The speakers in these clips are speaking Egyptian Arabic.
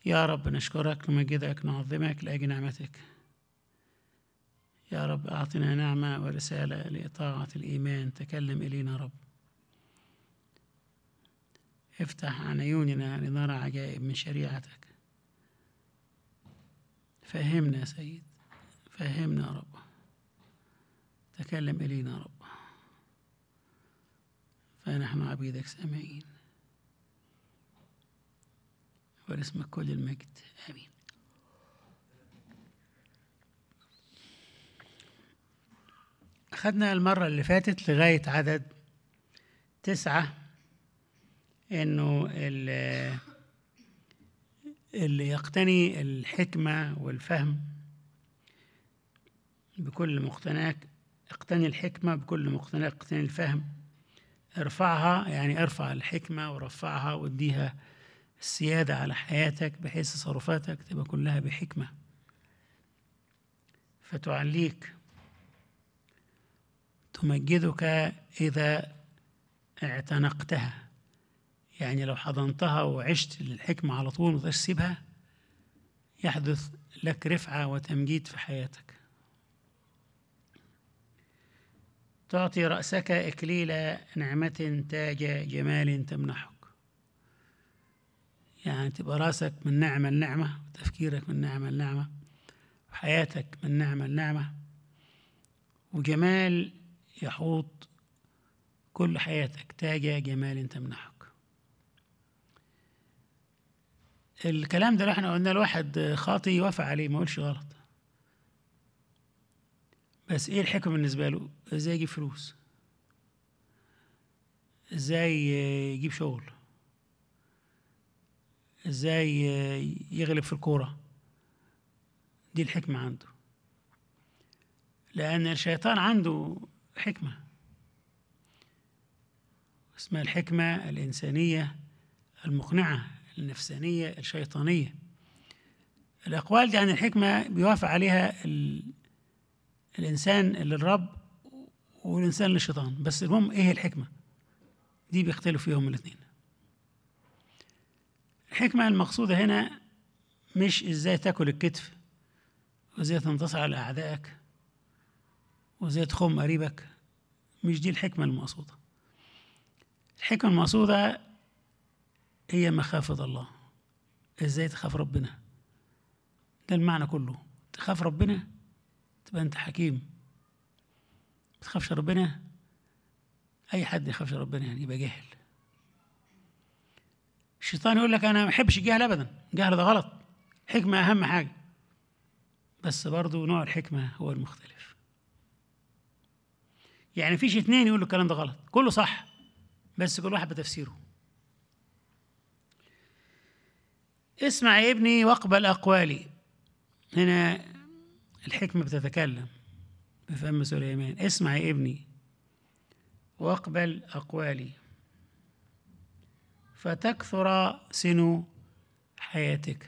يا رب نشكرك نمجدك نعظمك لأجل نعمتك يا رب أعطنا نعمة ورسالة لإطاعة الإيمان تكلم إلينا رب افتح عن عيوننا لنرى عجائب من شريعتك فهمنا يا سيد فهمنا يا رب تكلم إلينا يا رب فنحن عبيدك سامعين ولاسمك كل المجد آمين أخذنا المرة اللي فاتت لغاية عدد تسعة إنه ال- اللي يقتني الحكمة والفهم بكل مقتناك اقتني الحكمة بكل مقتناك اقتني الفهم ارفعها يعني ارفع الحكمة ورفعها واديها السيادة على حياتك بحيث تصرفاتك تبقى كلها بحكمة فتعليك تمجدك إذا اعتنقتها يعني لو حضنتها وعشت للحكمة على طول ومتقدرش تسيبها يحدث لك رفعة وتمجيد في حياتك تعطي رأسك إكليل نعمة تاج جمال تمنحك يعني تبقى راسك من نعمة لنعمة وتفكيرك من نعمة لنعمة وحياتك من نعمة لنعمة وجمال يحوط كل حياتك تاج جمال تمنحك الكلام ده لو احنا قلنا الواحد خاطي يوافق عليه ما يقولش غلط بس ايه الحكمة بالنسبة له ازاي يجيب فلوس ازاي يجيب شغل ازاي يغلب في الكورة دي الحكمة عنده لأن الشيطان عنده حكمة اسمها الحكمة الإنسانية المقنعة النفسانية الشيطانية الأقوال دي عن الحكمة بيوافق عليها ال... الإنسان للرب والإنسان للشيطان بس المهم إيه الحكمة دي بيختلف فيهم الاثنين الحكمة المقصودة هنا مش إزاي تاكل الكتف وإزاي تنتصر على أعدائك وإزاي تخم قريبك مش دي الحكمة المقصودة الحكمة المقصودة هي مخافة الله إزاي تخاف ربنا ده المعنى كله تخاف ربنا تبقى أنت حكيم ما تخافش ربنا أي حد يخافش ربنا يعني يبقى جاهل الشيطان يقول لك أنا ما بحبش الجهل أبدا الجهل ده غلط حكمة أهم حاجة بس برضو نوع الحكمة هو المختلف يعني فيش اتنين يقولوا الكلام ده غلط كله صح بس كل واحد بتفسيره اسمع يا ابني واقبل أقوالي هنا الحكمة بتتكلم بفم سليمان اسمع يا ابني واقبل أقوالي فتكثر سنو حياتك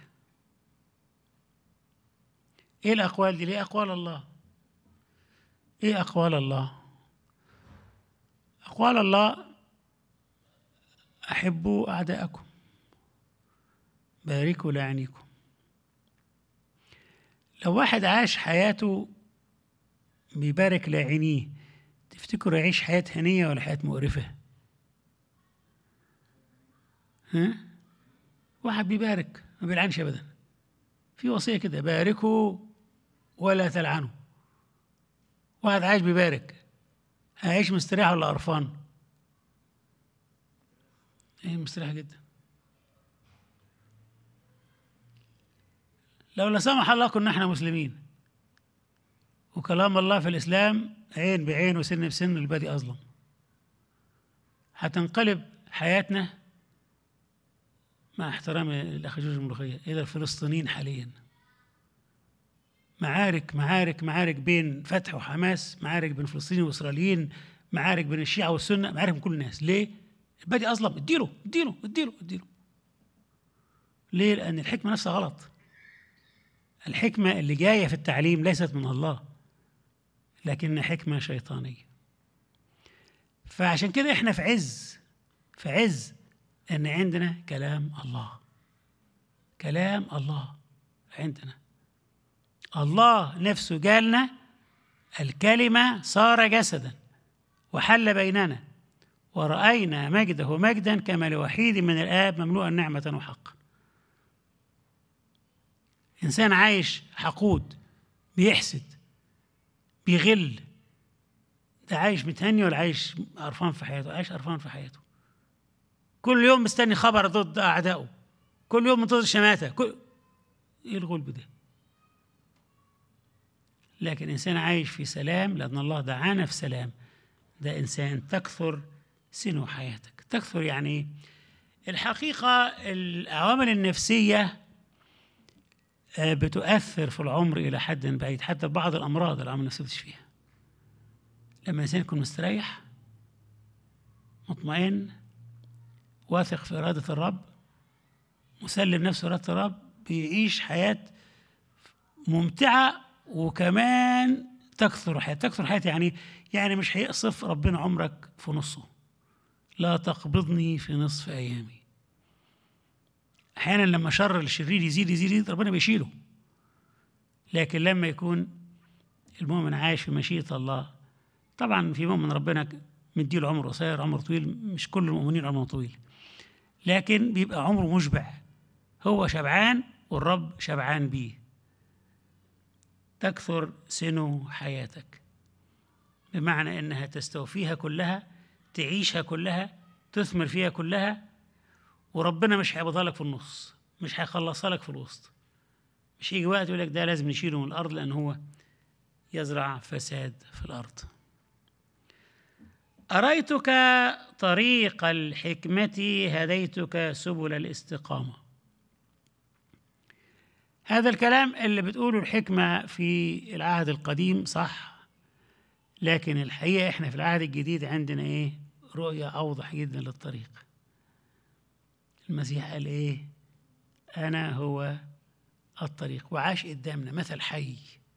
ايه الأقوال دي ليه أقوال الله ايه أقوال الله أقوال الله أحبوا أعداءكم باركوا لعنيكم لو واحد عاش حياته بيبارك لاعنيه تفتكروا يعيش حياة هنية ولا حياة مقرفة؟ ها؟ واحد بيبارك ما بيلعنش أبدا في وصية كده باركوا ولا تلعنوا واحد عايش بيبارك هيعيش مستريح ولا قرفان؟ ايه مستريح جدا لو لا سمح الله كنا احنا مسلمين وكلام الله في الاسلام عين بعين وسن بسن البادي اظلم هتنقلب حياتنا مع احترامي للاخ جورج الملوخيه الى الفلسطينيين حاليا معارك معارك معارك بين فتح وحماس معارك بين فلسطينيين واسرائيليين معارك بين الشيعه والسنه معارك من كل الناس ليه؟ البادي اظلم اديله اديله اديله اديله ليه؟ لان الحكمه نفسها غلط الحكمة اللي جاية في التعليم ليست من الله لكن حكمة شيطانية فعشان كده احنا في عز في عز ان عندنا كلام الله كلام الله عندنا الله نفسه جالنا الكلمة صار جسدا وحل بيننا ورأينا مجده مجدا كما لوحيد من الآب مملوءا نعمة وحقا إنسان عايش حقود بيحسد بيغل ده عايش متهني ولا عايش قرفان في حياته عايش قرفان في حياته كل يوم مستني خبر ضد أعدائه كل يوم منتظر شماتة كل إيه الغلب ده لكن إنسان عايش في سلام لأن الله دعانا في سلام ده إنسان تكثر سنو حياتك تكثر يعني الحقيقة العوامل النفسية آه، بتؤثر في العمر إلى حد بعيد حتى بعض الأمراض العوامل النفسية بتشفيها لما الإنسان يكون مستريح مطمئن واثق في إرادة الرب مسلم نفسه إرادة الرب بيعيش حياة ممتعة وكمان تكثر حياة تكثر حياة يعني يعني مش هيقصف ربنا عمرك في نصه لا تقبضني في نصف أيامي أحيانا لما شر الشرير يزيد يزيد, يزيد ربنا بيشيله لكن لما يكون المؤمن عايش في مشيئة الله طبعا في مؤمن ربنا مديله عمر قصير عمر طويل مش كل المؤمنين عمرهم طويل لكن بيبقى عمره مشبع هو شبعان والرب شبعان بيه تكثر سنو حياتك بمعنى انها تستوفيها كلها تعيشها كلها تثمر فيها كلها وربنا مش هيقبضها لك في النص مش هيخلصها لك في الوسط مش يجي وقت يقول لك ده لازم نشيله من الارض لان هو يزرع فساد في الارض أريتك طريق الحكمة هديتك سبل الاستقامة هذا الكلام اللي بتقوله الحكمة في العهد القديم صح لكن الحقيقة احنا في العهد الجديد عندنا ايه رؤية أوضح جدا للطريق المسيح قال ايه أنا هو الطريق وعاش قدامنا مثل حي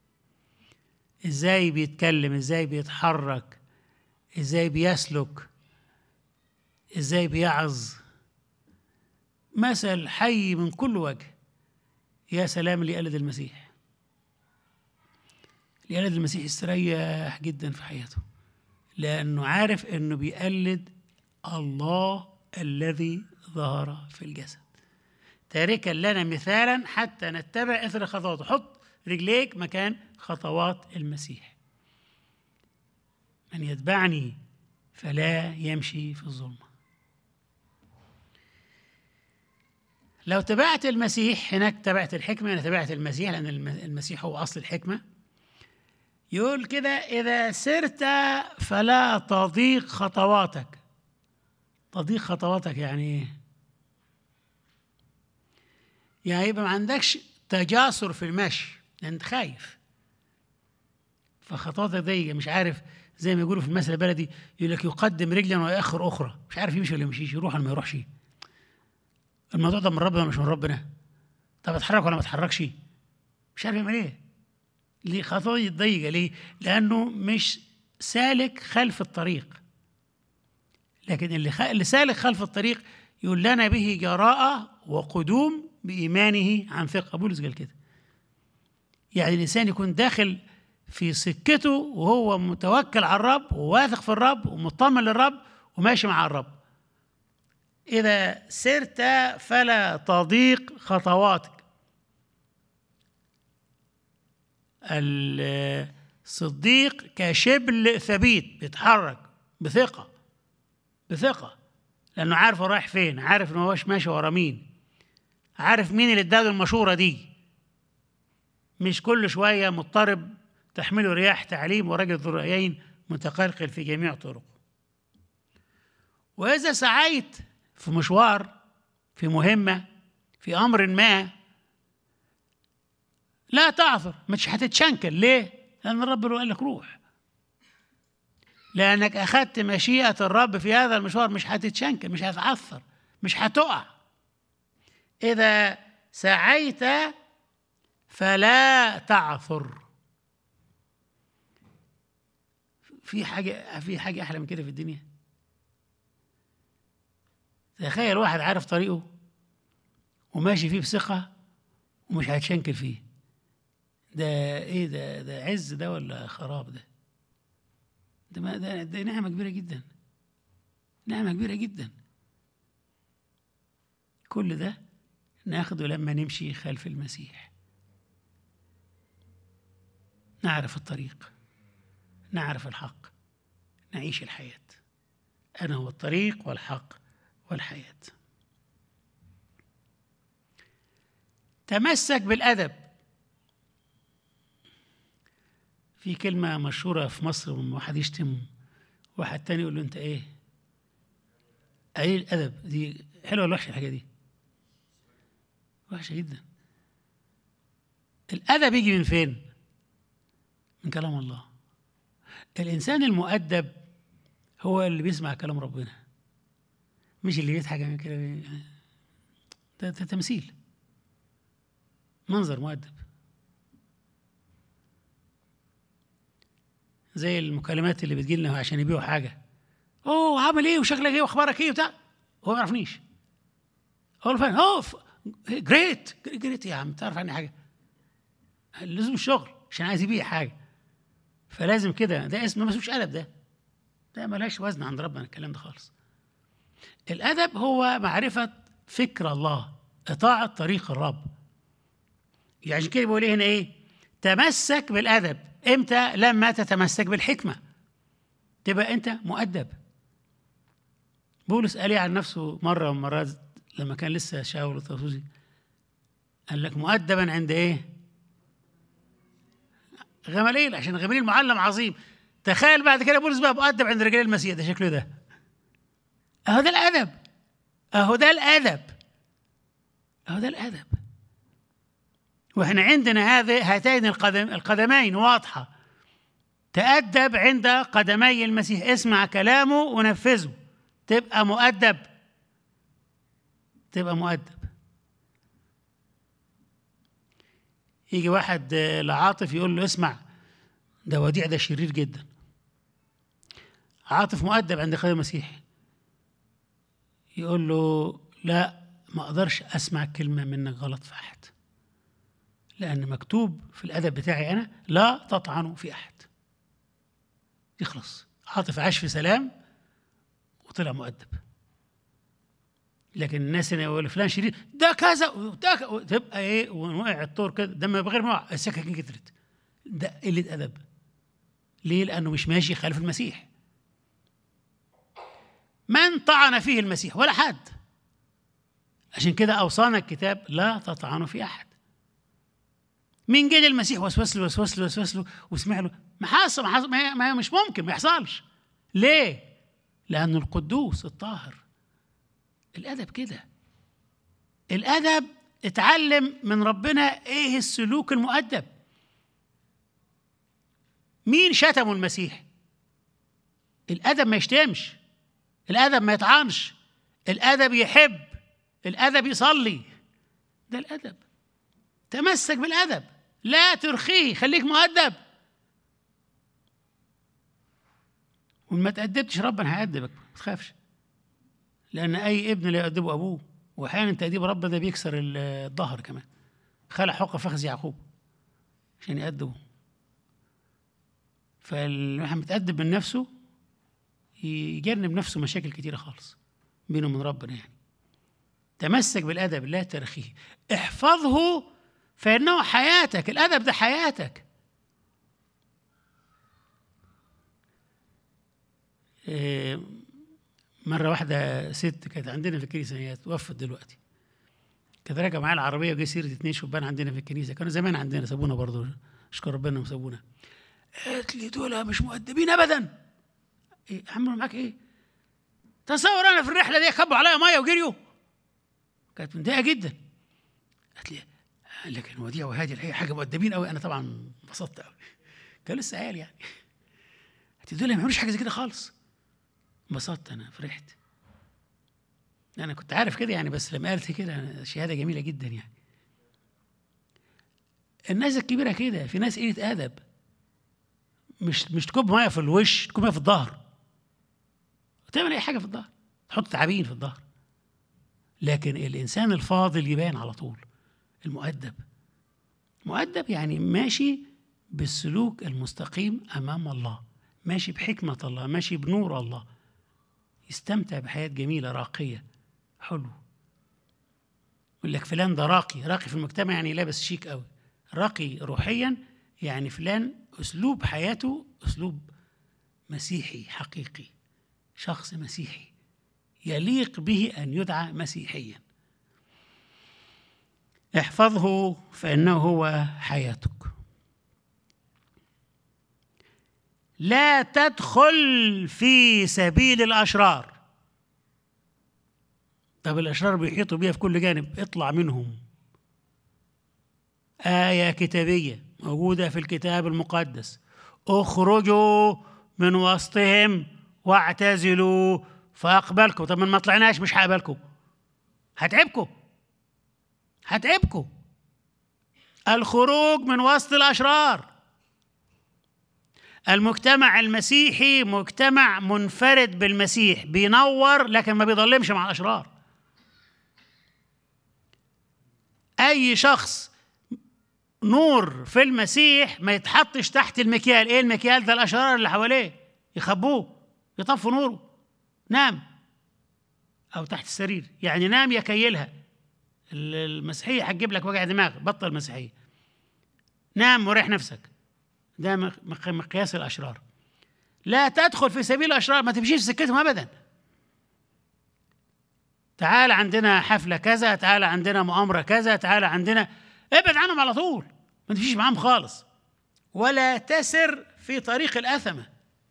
ازاي بيتكلم ازاي بيتحرك ازاي بيسلك ازاي بيعظ مثل حي من كل وجه يا سلام اللي يقلد المسيح اللي يقلد المسيح يستريح جدا في حياته لأنه عارف أنه بيقلد الله الذي ظهر في الجسد تاركا لنا مثالا حتى نتبع اثر خطواته حط رجليك مكان خطوات المسيح من يتبعني فلا يمشي في الظلمه لو تبعت المسيح هناك تبعت الحكمة أنا تبعت المسيح لأن المسيح هو أصل الحكمة يقول كده إذا سرت فلا تضيق خطواتك تضيق خطواتك يعني إيه؟ يعني يبقى ما عندكش تجاسر في المشي لأن أنت خايف فخطواتك ضيقة مش عارف زي ما يقولوا في المثل البلدي يقول لك يقدم رجلا ويأخر أخرى مش عارف يمشي ولا يمشيش يروح ولا ما يروحش الموضوع ده من ربنا مش من ربنا طب اتحرك ولا ما اتحركش مش عارف يعمل ايه ليه خطوة ضيقة ليه لأنه مش سالك خلف الطريق لكن اللي, خ... اللي سالك خلف الطريق يقول لنا به جراءة وقدوم بإيمانه عن ثقة بولس قال كده يعني الإنسان يكون داخل في سكته وهو متوكل على الرب وواثق في الرب ومطمن للرب وماشي مع الرب إذا سرت فلا تضيق خطواتك الصديق كشبل ثبيت بيتحرك بثقة بثقة لأنه عارف هو رايح فين عارف إنه هوش ماشي ورا مين عارف مين اللي اداله المشورة دي مش كل شوية مضطرب تحمله رياح تعليم ورجل ذو الرأيين متقلقل في جميع طرقه وإذا سعيت في مشوار في مهمة في أمر ما لا تعثر مش هتتشنكل ليه؟ لأن الرب قال لك روح لأنك أخذت مشيئة الرب في هذا المشوار مش هتتشنكل مش هتعثر مش هتقع إذا سعيت فلا تعثر في حاجة في حاجة أحلى من كده في الدنيا تخيل واحد عارف طريقه وماشي فيه بثقة ومش هتشنكل فيه ده ايه ده ده عز ده ولا خراب ده ده ما ده, ده نعمه كبيره جدا نعمه كبيره جدا كل ده ناخده لما نمشي خلف المسيح نعرف الطريق نعرف الحق نعيش الحياه انا هو الطريق والحق والحياه تمسك بالادب في كلمة مشهورة في مصر لما واحد يشتم واحد تاني يقول له أنت إيه؟ قليل الأدب دي حلوة ولا وحشة الحاجة دي؟ وحشة جدا الأدب يجي من فين؟ من كلام الله الإنسان المؤدب هو اللي بيسمع كلام ربنا مش اللي بيضحك من كده ده, ده تمثيل منظر مؤدب زي المكالمات اللي بتجي لنا عشان يبيعوا حاجه اوه عامل ايه وشكلك ايه واخبارك ايه وبتاع هو ما يعرفنيش هو فاهم اوه جريت جريت يا عم تعرف عني حاجه لازم الشغل عشان عايز يبيع حاجه فلازم كده ده اسم ما اسموش ادب ده ده ملهاش وزن عند ربنا الكلام ده خالص الادب هو معرفه فكر الله اطاعه طريق الرب يعني عشان كده بيقول ايه هنا ايه تمسك بالادب امتى لما تتمسك بالحكمه تبقى انت مؤدب بولس قال عن نفسه مره من المرات لما كان لسه شاول الطرطوسي قال لك مؤدبا عند ايه غماليل عشان غماليل معلم عظيم تخيل بعد كده بولس بقى مؤدب عند رجال المسيح ده شكله ده اهو ده الادب اهو ده الادب اهو ده الادب واحنا عندنا هذه هاتين القدم القدمين واضحه تأدب عند قدمي المسيح اسمع كلامه ونفذه تبقى مؤدب تبقى مؤدب يجي واحد لعاطف يقول له اسمع ده وديع ده شرير جدا عاطف مؤدب عند قدم المسيح يقول له لا ما اقدرش اسمع كلمه منك غلط في احد لأن مكتوب في الأدب بتاعي أنا لا تطعنوا في أحد يخلص عاطف عاش في سلام وطلع مؤدب لكن الناس اللي يقول فلان شرير ده كذا ده تبقى ايه وقع الطور كده ده من غير ما يقع السكاكين كترت ده قله ادب ليه؟ لانه مش ماشي خلف المسيح من طعن فيه المسيح ولا حد عشان كده اوصانا الكتاب لا تطعنوا في احد مين جه المسيح وسوس له وسوس له وسوس له وسمع له ما حصل ما, حصل ما مش ممكن ما يحصلش ليه؟ لأنه القدوس الطاهر الأدب كده الأدب اتعلم من ربنا إيه السلوك المؤدب مين شتموا المسيح؟ الأدب ما يشتمش الأدب ما يطعنش الأدب يحب الأدب يصلي ده الأدب تمسك بالأدب لا ترخيه خليك مؤدب وما تأدبتش ربنا هيأدبك ما تخافش لأن أي ابن لا يؤدبه أبوه وأحيانا تأديب ربنا ده بيكسر الظهر كمان خلع حق فخذ يعقوب عشان يأدبه فالواحد متأدب من نفسه يجنب نفسه مشاكل كتيرة خالص بينه وبين ربنا يعني تمسك بالأدب لا ترخيه احفظه فإنه حياتك الأدب ده حياتك إيه مرة واحدة ست كانت عندنا في الكنيسة هي توفت دلوقتي كانت راجعة معايا العربية وجاي سيرة اتنين شبان عندنا في الكنيسة كانوا زمان عندنا سابونا برضه اشكر ربنا انهم سابونا قالت لي دول مش مؤدبين ابدا ايه عملوا معاك ايه؟ تصور انا في الرحله دي خبوا عليا ميه وجريوا كانت متضايقه جدا قالت لي لكن وديع وهادي الحقيقه حاجه مؤدبين قوي انا طبعا انبسطت قوي كان لسه عيال يعني قالت دول ما يعملوش حاجه زي كده خالص انبسطت انا فرحت انا كنت عارف كده يعني بس لما قالت كده شهاده جميله جدا يعني الناس الكبيره كده في ناس قله ادب مش مش تكب ميه في الوش تكب ميه في الظهر تعمل اي حاجه في الظهر تحط تعابين في الظهر لكن الانسان الفاضل يبان على طول المؤدب مؤدب يعني ماشي بالسلوك المستقيم امام الله ماشي بحكمه الله ماشي بنور الله يستمتع بحياه جميله راقيه حلو يقول لك فلان ده راقي راقي في المجتمع يعني لابس شيك قوي راقي روحيا يعني فلان اسلوب حياته اسلوب مسيحي حقيقي شخص مسيحي يليق به ان يدعى مسيحيا احفظه فانه هو حياتك لا تدخل في سبيل الاشرار طب الاشرار بيحيطوا بيها في كل جانب اطلع منهم ايه كتابيه موجوده في الكتاب المقدس اخرجوا من وسطهم واعتزلوا فاقبلكم طب ما طلعناش مش هقبلكم هتعبكم هتعبكم الخروج من وسط الاشرار المجتمع المسيحي مجتمع منفرد بالمسيح بينور لكن ما بيضلمش مع الاشرار اي شخص نور في المسيح ما يتحطش تحت المكيال ايه المكيال ده الاشرار اللي حواليه يخبوه يطفوا نوره نام او تحت السرير يعني نام يكيلها المسيحيه هتجيب لك وجع دماغ بطل مسيحيه نام وريح نفسك ده مقياس الاشرار لا تدخل في سبيل الاشرار ما تمشيش في سكتهم ابدا تعال عندنا حفله كذا تعال عندنا مؤامره كذا تعال عندنا ابعد عنهم على طول ما تمشيش معاهم خالص ولا تسر في طريق الاثمه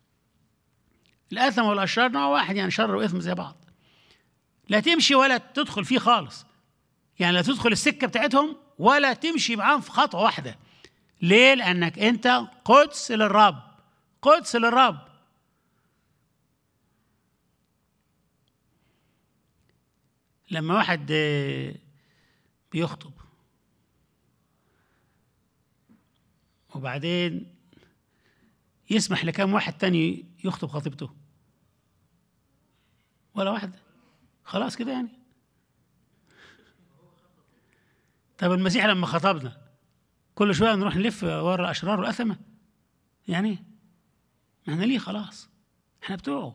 الاثم والاشرار نوع واحد يعني شر واثم زي بعض لا تمشي ولا تدخل فيه خالص يعني لا تدخل السكه بتاعتهم ولا تمشي معاهم في خطوه واحده ليه لانك انت قدس للرب قدس للرب لما واحد بيخطب وبعدين يسمح لكم واحد تاني يخطب خطيبته ولا واحد خلاص كده يعني طب المسيح لما خطبنا كل شويه نروح نلف ورا الاشرار والاثمه يعني ما احنا ليه خلاص احنا بتوعه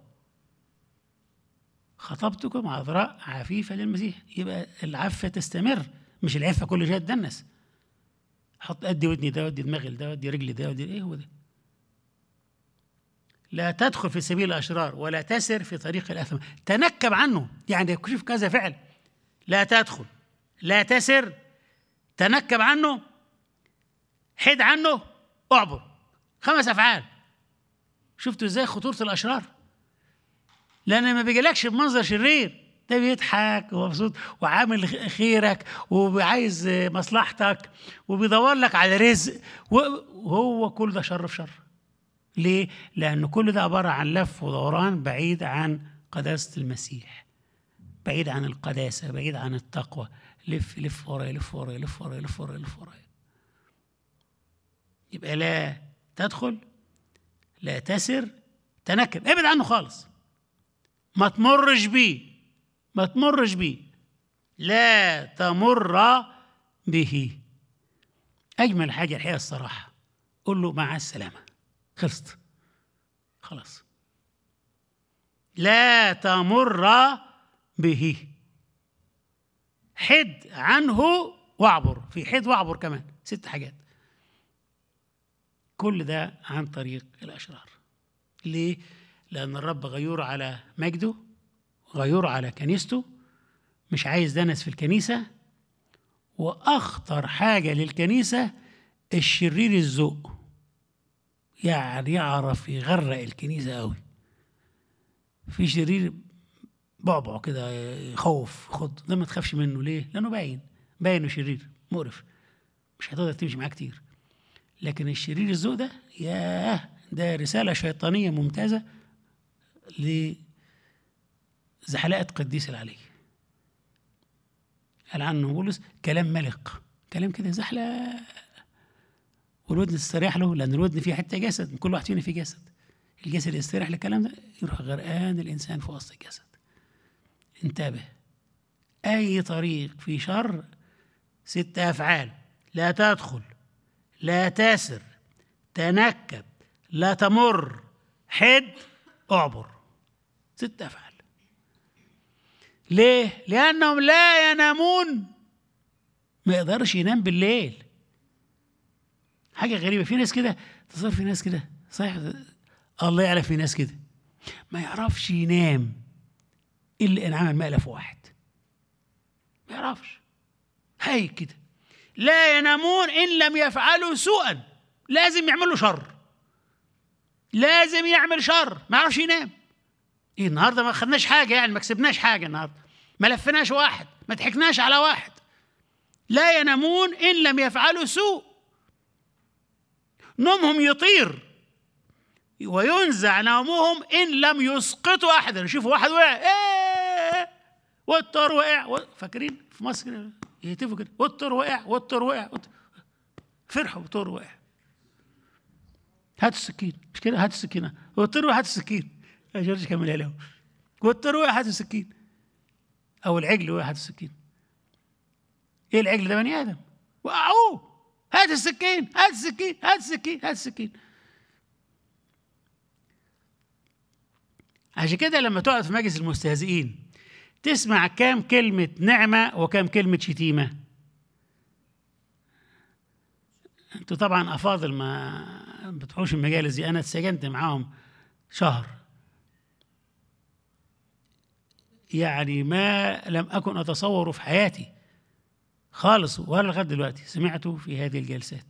خطبتكم عذراء عفيفه للمسيح يبقى العفه تستمر مش العفه كل شويه تدنس حط ادي ودني ده ودي دماغي ده ودي رجلي ده ودي ايه هو ده لا تدخل في سبيل الاشرار ولا تسر في طريق الاثم تنكب عنه يعني شوف كذا فعل لا تدخل لا تسر تنكب عنه حد عنه اعبر خمس افعال شفتوا ازاي خطوره الاشرار لان ما بيجيلكش بمنظر شرير ده بيضحك ومبسوط وعامل خيرك وعايز مصلحتك وبيدور لك على رزق وهو كل ده شر في شر ليه؟ لأن كل ده عبارة عن لف ودوران بعيد عن قداسة المسيح بعيد عن القداسة بعيد عن التقوى لف لف ورايا لف ورايا لف ورايا لف ورايا لف ورايا يبقى لا تدخل لا تسر تنكب ابعد عنه خالص ما تمرش بيه ما تمرش بيه لا تمر به اجمل حاجه الحقيقه الصراحه قول له مع السلامه خلصت خلاص لا تمر به حد عنه واعبر في حد واعبر كمان ست حاجات كل ده عن طريق الأشرار ليه؟ لأن الرب غيور على مجده غيور على كنيسته مش عايز دنس في الكنيسة وأخطر حاجة للكنيسة الشرير الذوق يعني يعرف يغرق الكنيسة قوي في شرير بعبع كده يخوف خد ده ما تخافش منه ليه؟ لأنه باين باين انه شرير مقرف مش هتقدر تمشي معاه كتير لكن الشرير الذوق ده ياه ده رسالة شيطانية ممتازة لزحلقة قديس العلي قال عنه بولس كلام ملق كلام كده زحلق والودن تستريح له لأن الودن فيه حتة جسد كل واحد فينا فيه جسد الجسد يستريح للكلام ده يروح غرقان الإنسان في وسط الجسد انتبه أي طريق في شر ست أفعال لا تدخل لا تاسر تنكب لا تمر حد اعبر ست افعال ليه لانهم لا ينامون ما يقدرش ينام بالليل حاجه غريبه في ناس كده تصير في ناس كده صحيح الله يعلم في ناس كده ما يعرفش ينام الا ان عمل مقلب واحد ما يعرفش هاي كده لا ينامون ان لم يفعلوا سوءا لازم يعملوا شر لازم يعمل شر ما يعرفش ينام ايه النهارده ما خدناش حاجه يعني ما كسبناش حاجه النهارده ما لفناش واحد ما ضحكناش على واحد لا ينامون ان لم يفعلوا سوء نومهم يطير وينزع نومهم ان لم يسقطوا احدا يشوفوا واحد وقع ايه والطور وقع و... فاكرين في مصر كده يهتفوا كده والطور وقع والطور وقع والطور- فرحوا والطور وقع هاتوا السكين مش كده هاتوا السكينه والطور وقع هاتوا السكين يا جورج كملها له والطور وقع هاتوا السكين او العجل وقع هاتوا السكين ايه العجل ده بني ادم وقعوه هات السكين هات السكين هات السكين هات السكين عشان كده لما تقعد في مجلس المستهزئين تسمع كام كلمة نعمة وكام كلمة شتيمة انتوا طبعا أفاضل ما بتروحوش المجالس دي أنا اتسجنت معاهم شهر يعني ما لم أكن أتصوره في حياتي خالص ولا لغاية دلوقتي سمعته في هذه الجلسات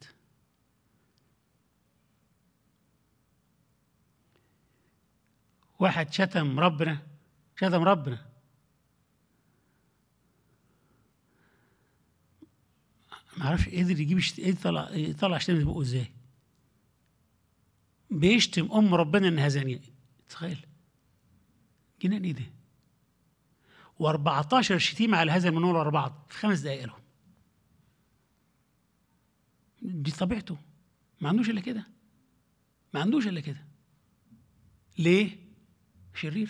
واحد شتم ربنا شتم ربنا ما اعرفش قدر يجيب شت... يطلع يطلع شتيمه بقه ازاي بيشتم ام ربنا انها زانيه تخيل جنان ايه ده و14 شتيمه على هذا المنول ورا بعض في خمس دقائق لهم دي طبيعته ما عندوش الا كده ما عندوش الا كده ليه شرير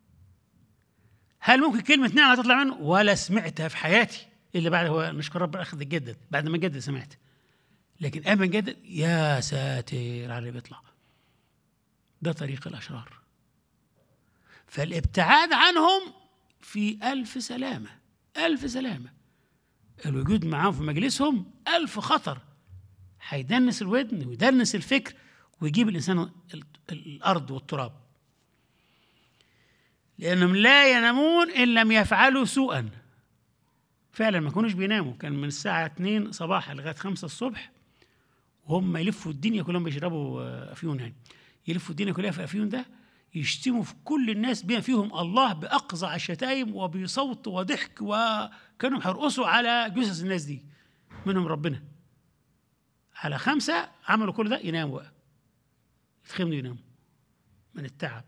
هل ممكن كلمة نعمة تطلع منه؟ ولا سمعتها في حياتي إلا بعد هو نشكر رب أخذ الجدد بعد ما جدد سمعت لكن قبل ما جدد يا ساتر على اللي بيطلع ده طريق الأشرار فالابتعاد عنهم في ألف سلامة ألف سلامة الوجود معاهم في مجلسهم ألف خطر هيدنس الودن ويدنس الفكر ويجيب الإنسان ال- الأرض والتراب لأنهم لا ينامون إن لم يفعلوا سوءا فعلا ما كانوش بيناموا كان من الساعة 2 صباحا لغاية 5 الصبح وهم يلفوا الدنيا كلهم بيشربوا آه، أفيون يعني يلفوا الدنيا كلها في أفيون ده يشتموا في كل الناس بما فيهم الله بأقزع الشتايم وبصوت وضحك وكانوا هيرقصوا على جثث الناس دي منهم ربنا على خمسة عملوا كل ده يناموا بقى يتخمدوا يناموا من التعب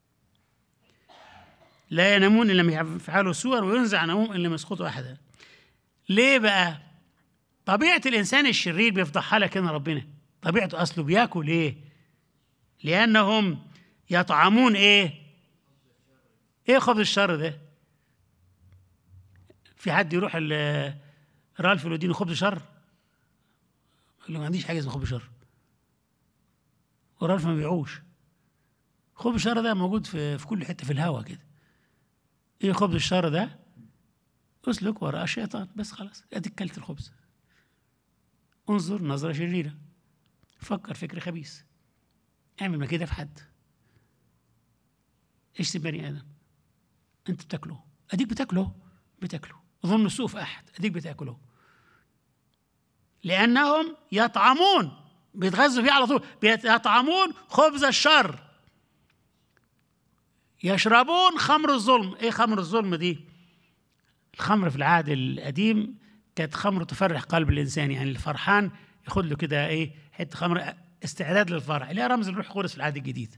لا ينامون إن لم يفعلوا سوءا وينزع نومهم إن لم يسقطوا أحدا ليه بقى طبيعة الإنسان الشرير بيفضحها لك هنا ربنا طبيعته أصله بياكل إيه لأنهم يطعمون إيه إيه خبز الشر ده في حد يروح ال- رالف يديني خبز شر يقول له ما عنديش حاجة اسمها خبز شر ورالف ما بيبيعوش خبز الشر ده موجود في في كل حتة في الهوا كده ايه خبز الشر ده اسلك وراء الشيطان بس خلاص اديك كلت الخبز انظر نظرة شريرة فكر فكر خبيث اعمل ما كده في حد اشتم بني ادم انت بتاكله اديك بتاكله بتاكله ظن السوء في احد اديك بتاكله لانهم يطعمون بيتغذوا فيه على طول بيت- يطعمون خبز الشر يشربون خمر الظلم ايه خمر الظلم دي الخمر في العهد القديم كانت خمر تفرح قلب الانسان يعني الفرحان ياخد له كده ايه حته خمر استعداد للفرح اللي هي رمز الروح القدس في العهد الجديد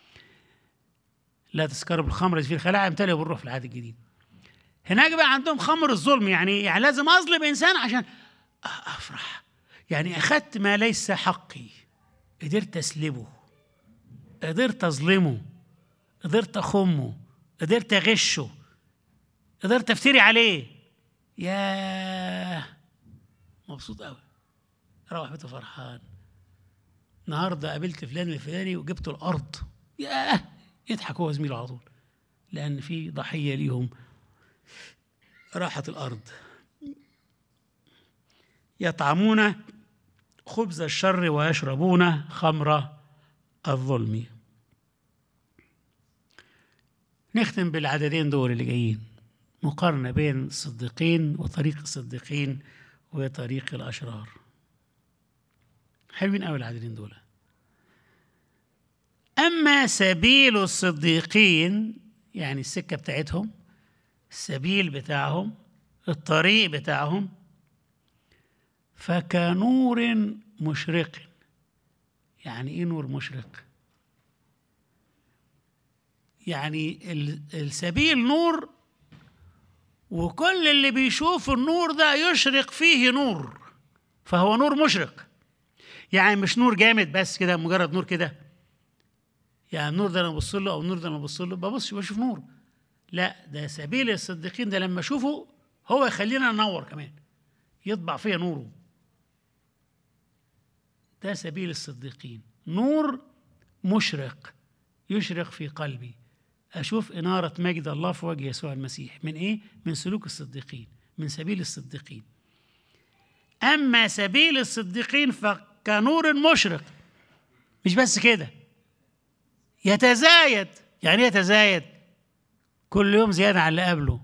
لا تسكروا بالخمر في الخلاعه امتلئوا بالروح في العهد الجديد هناك بقى عندهم خمر الظلم يعني يعني لازم اظلم انسان عشان أ- افرح يعني اخذت ما ليس حقي قدرت اسلبه قدرت اظلمه قدرت اخمه قدرت اغشه قدرت افتري عليه ياه مبسوط قوي روح بيته فرحان النهارده قابلت فلان الفلاني وجبته الارض ياه يضحك هو زميله على طول لان في ضحيه ليهم راحت الارض يطعمون خبز الشر ويشربون خمر الظلم نختم بالعددين دول اللي جايين مقارنة بين الصديقين وطريق الصديقين وطريق الأشرار حلوين أوي العددين دول أما سبيل الصديقين يعني السكة بتاعتهم السبيل بتاعهم الطريق بتاعهم فكنور مشرق يعني ايه نور مشرق يعني ال- السبيل نور وكل اللي بيشوف النور ده يشرق فيه نور فهو نور مشرق يعني مش نور جامد بس كده مجرد نور كده يعني النور ده انا ببص له او النور ده انا ببص له ببص بشوف نور لا ده سبيل الصديقين ده لما اشوفه هو يخلينا ننور كمان يطبع فيا نوره ده سبيل الصديقين نور مشرق يشرق في قلبي أشوف إنارة مجد الله في وجه يسوع المسيح من إيه؟ من سلوك الصديقين من سبيل الصديقين أما سبيل الصديقين فكنور مشرق مش بس كده يتزايد يعني إيه يتزايد كل يوم زيادة عن اللي قبله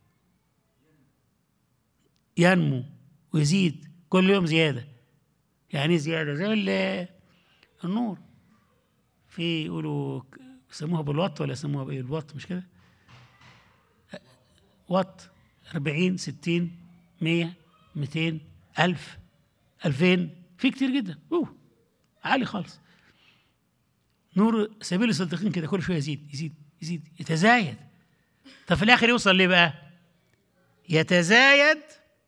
ينمو ويزيد كل يوم زيادة يعني إيه زيادة زي ال- النور في يقولوا ك- يسموها بالوات ولا يسموها بايه الوات مش كده وات 40 60 100 200 1000 2000 في كتير جدا اوه عالي خالص نور سبيل الصديقين كده كل شويه يزيد يزيد يزيد يتزايد طب في الاخر يوصل ليه بقى يتزايد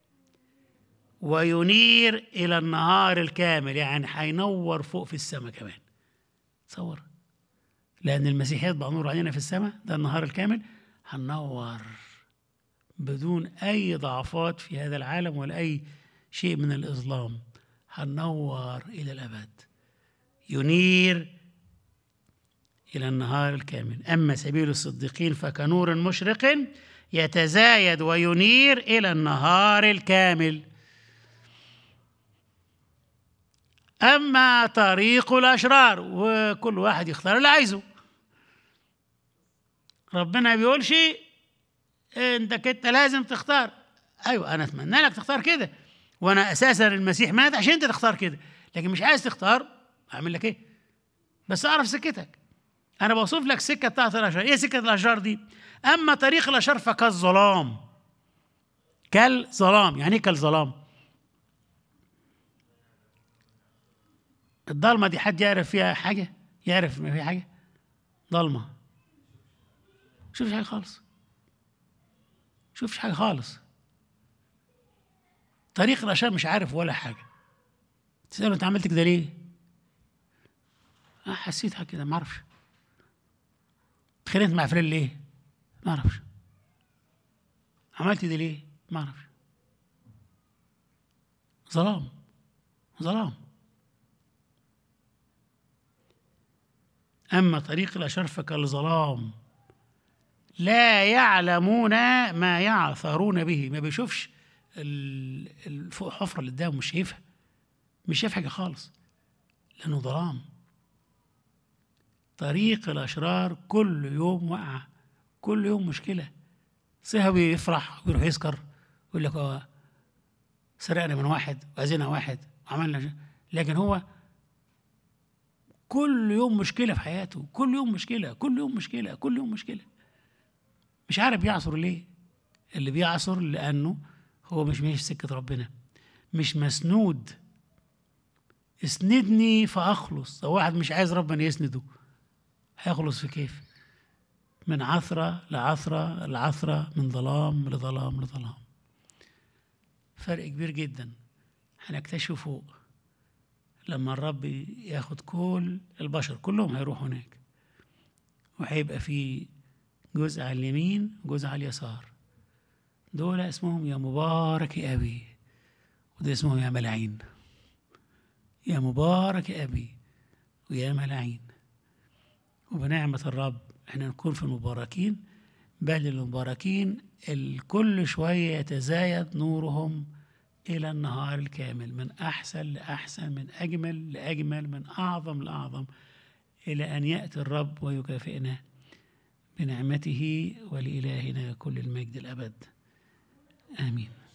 وينير الى النهار الكامل يعني هينور فوق في السماء كمان تصور لأن المسيح يطبع نور علينا في السماء ده النهار الكامل هننور بدون أي ضعفات في هذا العالم ولا أي شيء من الإظلام هننور إلى الأبد ينير إلى النهار الكامل أما سبيل الصديقين فكنور مشرق يتزايد وينير إلى النهار الكامل أما طريق الأشرار وكل واحد يختار اللي عايزه ربنا بيقول شيء انت كنت لازم تختار ايوه انا اتمنى لك تختار كده وانا اساسا المسيح مات عشان انت تختار كده لكن مش عايز تختار اعمل لك ايه بس اعرف سكتك انا بوصف لك السكه بتاعت الاشرار ايه سكه الاشرار دي اما طريق الاشرار فكالظلام كالظلام يعني ايه كالظلام الضلمه دي حد يعرف فيها حاجه يعرف ما فيها حاجه ضلمه شوفش حاجه خالص شوفش حاجه خالص طريق الاشرار مش عارف ولا حاجه تساله انت عملت كده ليه آه حسيتها كده ما اعرفش اتخانقت مع فلان ليه ما اعرفش عملت دي ليه ما اعرفش ظلام ظلام أما طريق الأشرار فكالظلام لا يعلمون ما يعثرون به ما بيشوفش ال- ال- فوق الحفرة اللي قدامه مش شايفها مش شايف حاجة خالص لأنه ظلام طريق الأشرار كل يوم وقع كل يوم مشكلة صهوي يفرح ويروح يسكر يقول لك هو سرقنا من واحد وأذينا واحد وعملنا ش- لكن هو كل يوم مشكلة في حياته كل يوم مشكلة كل يوم مشكلة كل يوم مشكلة مش عارف بيعصر ليه اللي بيعصر لأنه هو مش ماشي في سكة ربنا مش مسنود اسندني فأخلص لو واحد مش عايز ربنا يسنده هيخلص في كيف من عثرة لعثرة لعثرة من ظلام لظلام لظلام فرق كبير جدا هنكتشفه فوق لما الرب ياخد كل البشر كلهم هيروحوا هناك وهيبقى في جزء على اليمين وجزء على اليسار دول اسمهم يا مبارك أبي وده اسمهم يا ملاعين يا مبارك يا أبي ويا ملاعين وبنعمة الرب احنا نكون في المباركين بل المباركين الكل شوية يتزايد نورهم إلى النهار الكامل من أحسن لأحسن من أجمل لأجمل من أعظم لأعظم إلى أن يأتي الرب ويكافئنا بنعمته ولإلهنا كل المجد الأبد آمين